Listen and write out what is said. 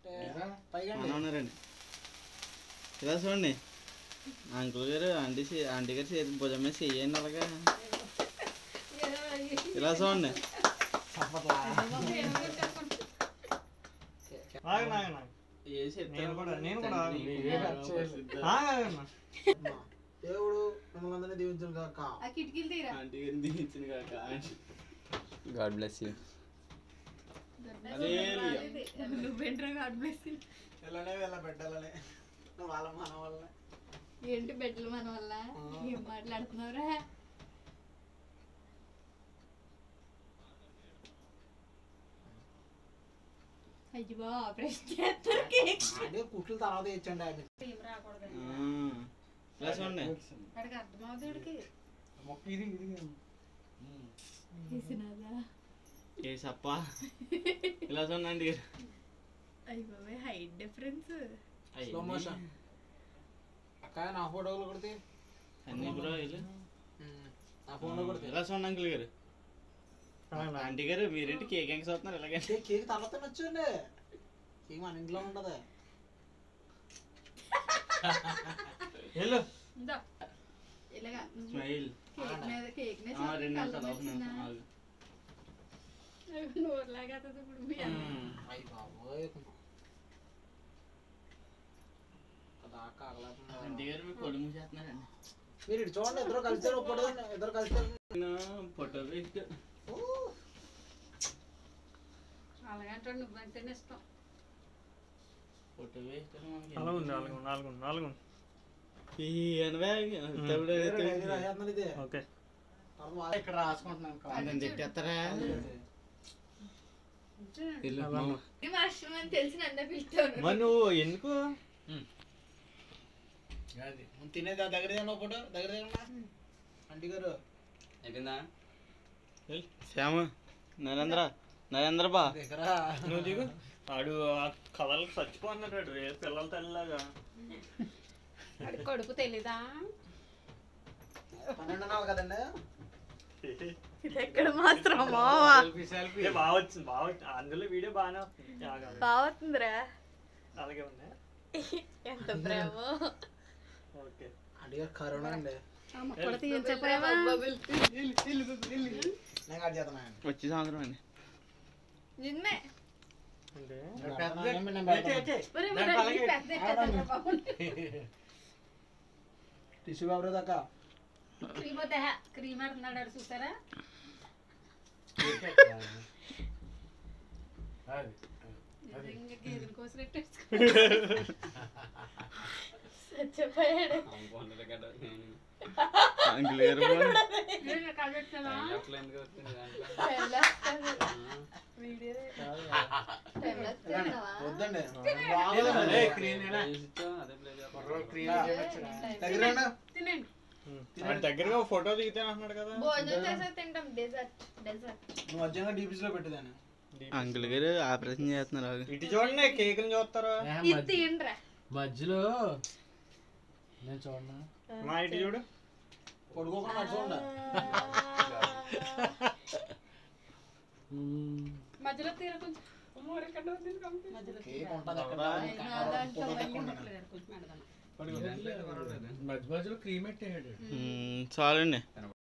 పైగా మన ఉన్నారండి ఇలా చూడండి అంకుల్ గారు ఆంటీ చే- ఆంటీ గారు చేతి భుజం మీద చెయ్యండి అలాగా ఇలా చూడండి చప్పట్లా ఆగండి, ఆగండి, ఆగండి. ఏ చెప్తారో నేను కూడా- నేను కూడా తండ్రి, ఆగండి. ఆగండి. దేవుడు మిమ్మల్ని అందరినీ దీవించను కాక ఆ కిటికీలు తీరా ఆంటీ గారిని దీవించింది కాక గాడ్ బ్లెస్ యూ నువ్వేంట్రా గాడ్ బ్లెస్ ఇలానే వీళ్ళ బిడ్డలనే వాళ్ళ మన వాళ్ళనే ఏంటి బెడ్లు మన వల్ల ఏం మాట్లాడుతున్నావురా అయ్యో ఆపరేషన్ చేస్తారు కేక్ అదే కుట్లు తర్వాత ఇచ్చండి ఆయన ఏం రాకూడదు ఇలా చూడండి వాడికి అర్థమవుతాడికి మొక్క ఇది ఇది తీసినాదా ఏ సప్ప ఇలా చూడండి ఆంటీ గారు అయ్య బాబాయ్ హైట్ డిఫరెన్స్ స్లో మోషన్ అక్క నా ఫోటోలు కొడితే అన్ని బ్రో వీళ్ళు. నా ఫోన్లో కొడితే ఇలా చూడండి అంకుల్ గారు ఆగండి, ఆగండి. ఆంటీ గారు మీరేంటి కేక్ ఎంక చూస్తున్నారు ఇలాగే కేక్ కేక్ తర్వాత నచ్చండి కేక్ మన ఇంట్లో ఉండదు వెళ్ళు. ఇందా ఇలాగా స్మైల్ కేక్ మీద కేక్ మీద ఆ, రెండు కళ్ళ నిమిషాలు ఒక వచ్చిందా? నిమిషం ఆగు. నోరులాగా అవుతుంది ఇప్పుడు మీ అన్న. మ్మ్. అయ్యి బాబోయ్ దాకా ఆగలేకుండా. ఆంటీ గారు మీ కొడుకు మూసేస్తున్నారండి మీరు ఇటు చూడండి ఇద్దరు కలిసారు ఇప్పుడు ఇద్దరు కలిసారు నేను ఫోటో పెట్టి అలాగే అంటాడు నువ్వంటేనే ఇష్టం ఫోటో వేస్తే నాలుగు ఉంది, నాలుగు ఉంది, నాలుగు ఉంది, నాలుగు ఉంది. ఈ ఎనభై తప్పుడు ఇది ఓకే తర్వాత ఇక్కడ రాసుకుంటున్నాను అందరిని తిట్టేస్తారా ఇల్లు అలా. మామ. ఈ వర్షం అని తెలిసి నన్నే పిలుస్తాను మరి నువ్వు ఎందుకు ముందు తినేది ఆ దగ్గర తిన్నా ఫోటో దగ్గర తిన్నా ఆంటీ గారు అయిపోయిందా శ్యామ నరేంద్ర నరేంద్ర బా దగ్గర నువ్వు దిగు ఆడు ఆ కథలకు చచ్చిపోతున్నాడు వాడు, ఏ పిల్లల తల్లిలాగా వాడి కొడుకు తెలీదా పన్నెండున్నావు కదండి ఇది ఎక్కడ మాత్రం సెల్ఫీ సెల్ఫీ ఏ, బాగా వచ్చింది బాగా వచ్చింది అందులో వీడియో బాగానే వస్తుంది ఆగాలి. బాగుతుందిరా అలాగే ఉందా ఎంత ప్రేమ ఓకే ఆంటీ గారు కరోనా అండి కూడా తీయించపోయావా నేను కట్ చేస్తున్నాను వచ్చే సంవత్సరం అండి నిన్నే అంటే ఒరే, ఒరే, ఈ పెద్ద ఎత్తేస్తాడురా బాబు. టిష్యూ పేపర్ దాకా క్రీమ్ వద్దా? క్రీమ్ ఆడుతున్నాడు ఆడు చూసారా నిజంగా గేదెల కోసం చచ్చిపోయాడు అంకుల్ గారు బా. వీడియో కాల్ పెట్టావా? వీడియో టైం లాప్స్ చేస్తావా? వద్దండి ఏయ్, క్రీమ్ టైం దగ్గర రండి. తినండి వాడి దగ్గరగా ఫోటో దిగితే అంటున్నాడు కదా భోజనం చేసాక తింటాం డెజర్ట్ డెజర్ట్ నువ్వు వచ్చాక డీపీస్ లో పెట్టేదాన్ని అంకుల్ గారు ఆపరేషన్ చేస్తున్నారు ఆగు. ఇటు చూడండి కేక్ చూస్తారా ఇది తిండ్రా మధ్యలో నేను చూడనా మా ఇటు చూడు పడుకోకుండా అటు చూడండి మధ్యలో తీర కొంచెం మధ్యలో కేక్ ఉంటుంది అక్కడ ఫోటో తక్కువ మ్మ్, చాలండి